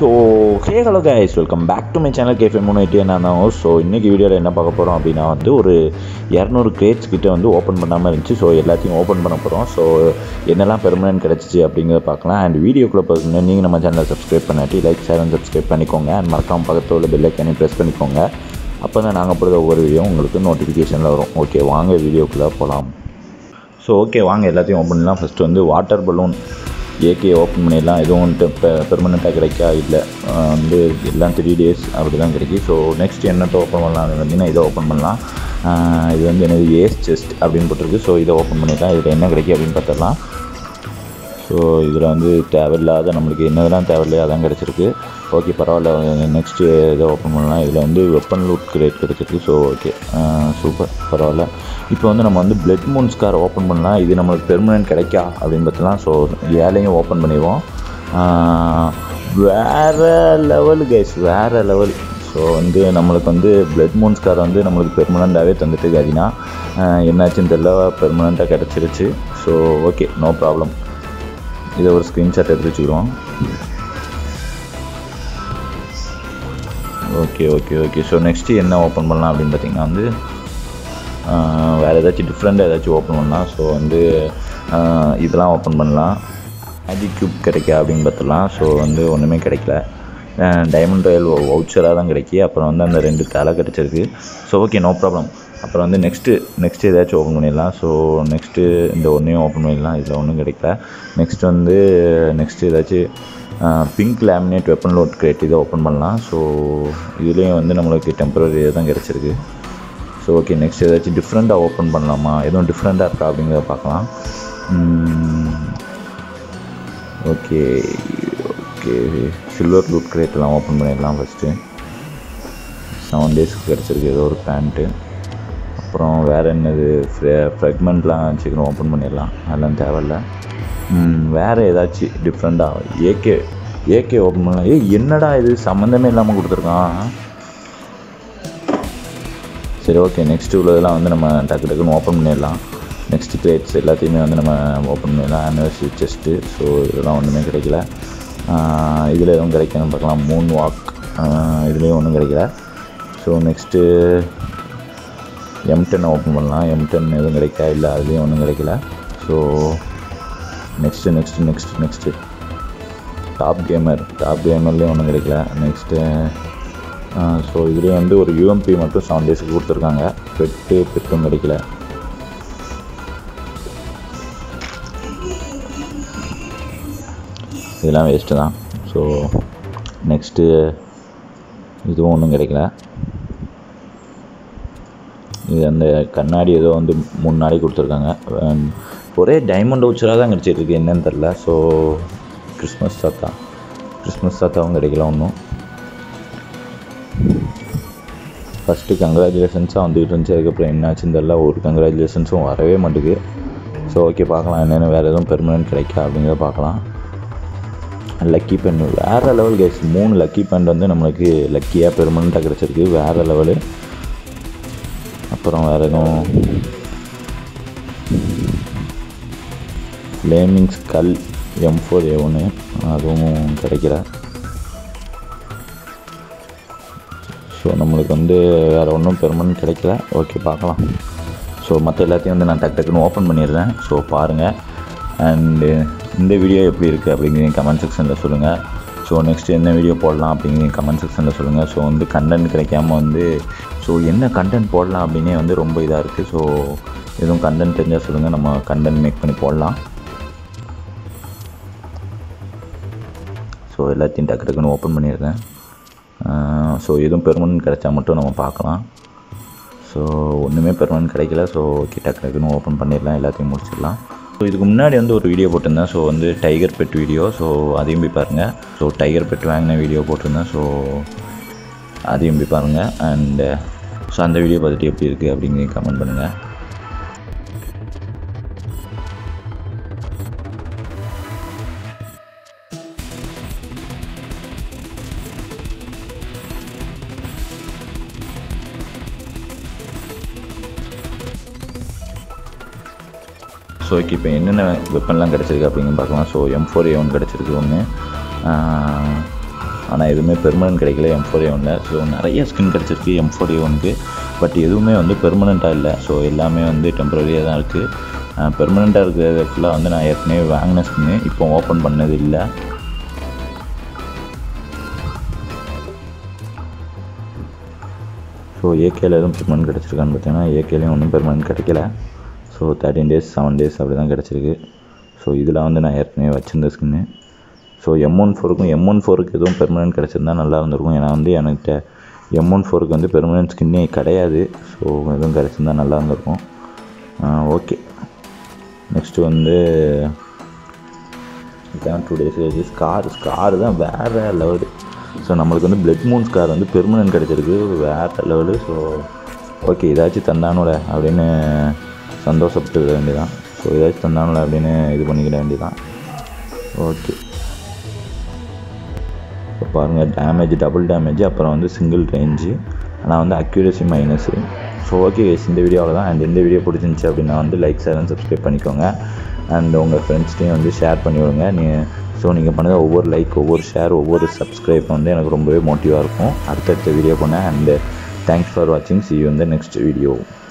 so hey hello guys welcome back to my channel cafe மூணு eighty நான் தான் so இன்றைக்கி வீடியோவில் என்ன பார்க்க போகிறோம் அப்படின்னா வந்து ஒரு இரநூறு கிரேட்ஸ் கிட்ட வந்து ஓப்பன் பண்ணாமல் இருந்துச்சு ஸோ எல்லாத்தையும் ஓப்பன் பண்ண போகிறோம் ஸோ என்னெல்லாம் பெர்மனன்ட் கிடச்சிச்சு அப்படிங்கிறத பார்க்கலாம் அண்ட் வீடியோக்குள்ளே பார்க்கணும் நீங்கள் நம்ம சேனலை சப்ஸ்கிரைப் பண்ணாட்டி லைக் ஷேர் அண்ட் சப்ஸ்கிரைப் பண்ணிக்கோங்க அண்ட் மறக்காம பக்கத்தில் உள்ள பெல் ஐக்கானே ப்ரெஸ் பண்ணிக்கோங்க அப்போ தான் நாங்கள் போடுற ஒவ்வொரு வீடியோ உங்களுக்கு நோட்டிஃபிகேஷனில் வரும் ஓகே வாங்க வீடியோக்குள்ளே போகலாம் ஸோ ஓகே வாங்க எல்லாத்தையும் ஓப்பன் பண்ணலாம் ஃபஸ்ட்டு வந்து வாட்டர் பலூன் ஏகே ஓப்பன் பண்ணிடலாம் எதுவும் வந்துட்டு இப்போ பெர்மனெண்ட்டாக கிடைக்கா இல்லை ஆஹ் வந்து எல்லாம் த்ரீ டேஸ் அப்படி தான் கிடைக்கும் ஸோ நெக்ஸ்ட் என்னத்தை ஓப்பன் பண்ணலாம் பார்த்தீங்கன்னா இதை ஓப்பன் பண்ணலாம் ஆஹ் இது வந்து என்னது ஏஸ் செஸ்ட் அப்படின்னு போட்டிருக்கு ஸோ இதை ஓப்பன் பண்ணிடலாம் இதில் என்ன கிடைக்கும் அப்படின்னு பார்த்துடலாம் ஸோ இதில் வந்து தேவையில்லாத நம்மளுக்கு என்னதெல்லாம் தேவையில்லையோ அதான் கிடச்சிருக்கு ஓகே பரவாயில்ல நெக்ஸ்ட்டு இதை ஓப்பன் பண்ணலாம் இதில் வந்து வெப்பன் லூட் கிரேட் கிடச்சிருக்கு ஸோ ஓகே சூப்பர் பரவாயில்ல இப்போ வந்து நம்ம வந்து பிளட் மூன் ஸ்கார் ஓப்பன் பண்ணலாம் இது நம்மளுக்கு பெர்மனன்ட் கிடைக்கா அப்படின்னு பார்த்தலாம் ஸோ ஏழையும் ஓப்பன் பண்ணிடுவோம் வேறு லெவல் கைஸ் வேறு லெவல் ஸோ வந்து நம்மளுக்கு வந்து பிளட் மூன் ஸ்கார் வந்து நம்மளுக்கு பெர்மனண்ட்டாகவே தந்துட்டு கதினா என்னாச்சுன்னு தெரியல பெர்மனண்ட்டாக கிடச்சிருச்சு ஸோ ஓகே நோ ப்ராப்ளம் இதை ஒரு ஸ்க்ரீன்ஷாட் எடுத்து வச்சுக்கிறோம் okay okay okay so next என்ன ஓப்பன் பண்ணலாம் அப்படின்னு பார்த்தீங்கன்னா வந்து ஆஹ், வேறு ஏதாச்சும் டிஃப்ரெண்ட்டாக ஏதாச்சும் ஓப்பன் பண்ணலாம் ஸோ வந்து ஆஹ், இதெல்லாம் ஓப்பன் பண்ணலாம் மேஜிக் க்யூப் கிடைக்கா அப்படின்னு பார்த்துலாம் ஸோ வந்து ஒன்றுமே கிடைக்கல டைமண்ட் ராயல் வவுச்சராக தான் கிடைக்கி அப்புறம் வந்து அந்த ரெண்டு தலை கிடச்சிருக்கு ஸோ ஓகே நோ ப்ராப்ளம் அப்புறம் வந்து நெக்ஸ்ட்டு நெக்ஸ்ட்டு ஏதாச்சும் ஓப்பன் பண்ணிடலாம் ஸோ நெக்ஸ்ட்டு இந்த ஒன்றையும் ஓப்பன் பண்ணிடலாம் இதில் ஒன்றும் கிடைக்கல நெக்ஸ்ட் வந்து நெக்ஸ்ட்டு ஏதாச்சும் pink laminate weapon loot crate இதை ஓப்பன் பண்ணலாம் ஸோ இதுலேயும் வந்து நம்மளுக்கு டெம்பரரி தான் கிடச்சிருக்கு ஸோ ஓகே நெக்ஸ்ட் ஏதாச்சும் டிஃப்ரெண்ட்டாக ஓப்பன் பண்ணலாமா எதுவும் டிஃப்ரெண்ட்டாக இருக்கா அப்படிங்கிறத பார்க்கலாம் ஓகே ஓகே சில்வர் லூட் கிரேட்லாம் ஓப்பன் பண்ணிடலாம் ஃபஸ்ட்டு செவன் டேஸ்க்கு கிடச்சிருக்கு ஏதோ ஒரு பேண்ட்டு அப்புறம் வேறு என்னது ஃப்ரெக்மெண்ட்லாம் சீக்கிரம் ஓப்பன் பண்ணிடலாம் அதெல்லாம் தேவையில்ல ம், வேறு ஏதாச்சும் டிஃப்ரெண்ட்டாக ஏகே ஏகே ஓப்பன் பண்ணலாம் ஏய் என்னடா இது சம்மந்தமே இல்லாமல் கொடுத்துருக்கான் சரி ஓகே நெக்ஸ்ட் உள்ளதெல்லாம் வந்து நம்ம டக்கு டக்குன்னு ஓப்பன் பண்ணிடலாம் நெக்ஸ்ட் கிரேட்ஸ் எல்லாத்தையுமே வந்து நம்ம ஓப்பன் பண்ணிடலாம் ஆனிவர்சரி செஸ்ட்டு ஸோ இதெல்லாம் ஒன்றுமே கிடைக்கல இதில் எதுவும் கிடைக்கணும் பார்க்கலாம் மூன் வாக் இதுலேயும் ஒன்றும் கிடைக்கல so next M ten open பண்ணலாம் எம் டென் எதுவும் கிடைக்கா இல்லை அதுலேயும் ஒன்றும் கிடைக்கல so next next next next top gamer top கேமர்லேயும் ஒன்றும் கிடைக்கல நெக்ஸ்ட்டு ஸோ இதுலேயும் வந்து ஒரு யூஎம்பி மட்டும் செவன் டேஸுக்கு கொடுத்துருக்காங்க பெட்டு பெட்டும் கிடைக்கல இதெல்லாம் வேஸ்ட்டு தான் ஸோ நெக்ஸ்ட்டு இதுவும் ஒன்றும் கிடைக்கல இது அந்த கண்ணாடி ஏதோ வந்து மூணு நாளைக்கு கொடுத்துருக்காங்க அஹ் ஒரே டைமண்ட் வச்சராக தான் கிடச்சிருக்கு என்னன்னு தெரில ஸோ கிறிஸ்மஸ் தாத்தா கிறிஸ்மஸ் தாத்தாவும் கிடைக்கல ஒன்றும் ஃபஸ்ட்டு கங்க்ராச்சுலேஷன்ஸாக வந்துகிட்டு இருந்துச்சு அதுக்கப்புறம் என்னாச்சுன்னு தெரில ஒரு கங்க்ராச்சுலேஷன்ஸும் வரவே மாட்டேங்குது ஸோ ஓகே பார்க்கலாம் என்னென்ன வேறு எதுவும் பெர்மனன்ட் கிடைக்கா அப்படிங்கிறத பார்க்கலாம் லக்கி பென் வேறு லெவல் கைஸ் மூணு லக்கி பென் வந்து நம்மளுக்கு லக்கியாக பெர்மனண்ட்டாக கிடச்சிருக்கு வேறு லெவலு அப்புறம் வேறு எதுவும் flaming skull M four A ஒன்று அதுவும் கிடைக்கல ஸோ நம்மளுக்கு வந்து வேறு ஒன்றும் பெர்மனன்ட் கிடைக்கல ஓகே பார்க்கலாம் ஸோ மற்ற எல்லாத்தையும் வந்து நான் டக்கு டக்குன்னு ஓப்பன் பண்ணிடுறேன் ஸோ பாருங்கள் அண்டு இந்த வீடியோ எப்படி இருக்குது அப்படிங்கிறதையும் கமெண்ட் செக்ஷனில் சொல்லுங்கள் ஸோ நெக்ஸ்ட் என்ன வீடியோ போடலாம் அப்படிங்கிறதையும் கமெண்ட் செக்ஷனில் சொல்லுங்கள் ஸோ வந்து கண்டென்ட் கிடைக்காம வந்து ஸோ என்ன கண்டென்ட் போடலாம் அப்படின்னே வந்து ரொம்ப இதாக இருக்குது ஸோ எதுவும் கண்டென்ட் தெரிஞ்சால் சொல்லுங்கள் நம்ம கண்டென்ட் மேக் பண்ணி போடலாம் ஸோ எல்லாத்தையும் டக்கு டக்குன்னு ஓப்பன் பண்ணிடுறேன் ஸோ எதுவும் பெர்மனன்ட் கிடைச்சா மட்டும் நம்ம பார்க்கலாம் ஸோ ஒன்றுமே பெர்மனன்ட் கிடைக்கல ஸோ ஓகே டக்கு டக்குன்னு ஓப்பன் பண்ணிடலாம் எல்லாத்தையும் முடிச்சிடலாம் ஸோ இதுக்கு முன்னாடி வந்து ஒரு வீடியோ போட்டிருந்தேன் ஸோ வந்து டைகர் பெட் வீடியோ ஸோ அதையும் போய் பாருங்கள் ஸோ டைகர் பெட் வாங்கின வீடியோ போட்டிருந்தேன் ஸோ அதையும் போய் பாருங்கள் அண்டு ஸோ அந்த வீடியோ பார்த்துட்டு எப்படி இருக்குது அப்படிங்கிறத கமெண்ட் பண்ணுங்கள் ஸோ ஓகே இப்போ என்னென்ன வெப்பன்லாம் கிடச்சிருக்கு அப்படின்னு பார்க்கலாம் so M four A one கிடச்சிருக்கு ஒன்று ஆனால் எதுவுமே பெர்மனன்ட் கிடைக்கல எம் ஃபோர் ஏ ஒனில் ஸோ நிறைய ஸ்கின் கிடச்சிருக்கு எம் ஃபோர் ஏ ஒனுக்கு பட் எதுவுமே வந்து பெர்மனண்ட்டாக இல்லை ஸோ எல்லாமே வந்து டெம்பரரியாக தான் இருக்குது பெர்மனண்ட்டாக இருக்கிறது ஃபுல்லாக வந்து நான் ஏற்கனவே வாங்கின ஸ்கின்னு இப்போ ஓப்பன் பண்ணது இல்லை ஸோ ஏகேல எதுவும் பெர்மனன்ட் கிடச்சிருக்கான்னு பார்த்தீங்கன்னா ஏகேலையும் ஒன்றும் பெர்மனன்ட் கிடைக்கல so thirteen days seven days அப்படி தான் கிடச்சிருக்கு ஸோ இதில் வந்து நான் ஏற்கனவே வச்சுருந்த ஸ்கின்னு ஸோ எம் ஒன் ஃபோருக்கும் எம் ஒன் ஃபோருக்கு எதுவும் பெர்மனன்ட் கிடச்சிருந்தா நல்லா இருந்திருக்கும் ஏன்னா வந்து என்கிட்ட எம் ஒன் ஃபோருக்கு வந்து பெர்மனன்ட் ஸ்கின்னே கிடையாது ஸோ எதுவும் கிடச்சிருந்தா நல்லா இருந்திருக்கும் ஓகே நெக்ஸ்ட்டு வந்து இதான் டூ டேஸ் கழிச்சு ஸ்கார் ஸ்கார் தான் வேறு லெவலு ஸோ நம்மளுக்கு வந்து பிளட் மூன் ஸ்கார் வந்து பெர்மனன்ட் கிடச்சிருக்கு வேறு லெவலு ஸோ ஓகே ஏதாச்சும் தந்தானோட அப்படின்னு சந்தோஷப்பட்டுக்க வேண்டியதான் ஸோ ஏதாச்சும் தந்தானோட அப்படின்னு இது பண்ணிக்கிட வேண்டியதான் ஓகே இப்போ பாருங்கள் டேமேஜ் டபுள் டேமேஜ் அப்புறம் வந்து சிங்கிள் ரேஞ்சு ஆனால் வந்து அக்யூரேசி மைனஸு ஸோ ஓகே இந்த வீடியோவில் தான் அண்ட் இந்த வீடியோ பிடிச்சிருந்துச்சி அப்படின்னா வந்து லைக் ஷேர் அண்ட் சப்ஸ்கிரைப் பண்ணிக்கோங்க அண்ட் உங்கள் ஃப்ரெண்ட்ஸ்டையும் வந்து ஷேர் பண்ணி விடுங்க நீ ஸோ நீங்கள் பண்ணுற ஒவ்வொரு லைக் ஒவ்வொரு ஷேர் ஒவ்வொரு சப்ஸ்கிரைப் வந்து எனக்கு ரொம்பவே மோட்டிவாக இருக்கும் அடுத்தடுத்த வீடியோ பண்ணேன் அண்ட் தேங்க்ஸ் ஃபார் வாட்சிங் சி யூ இந்த நெக்ஸ்ட் வீடியோ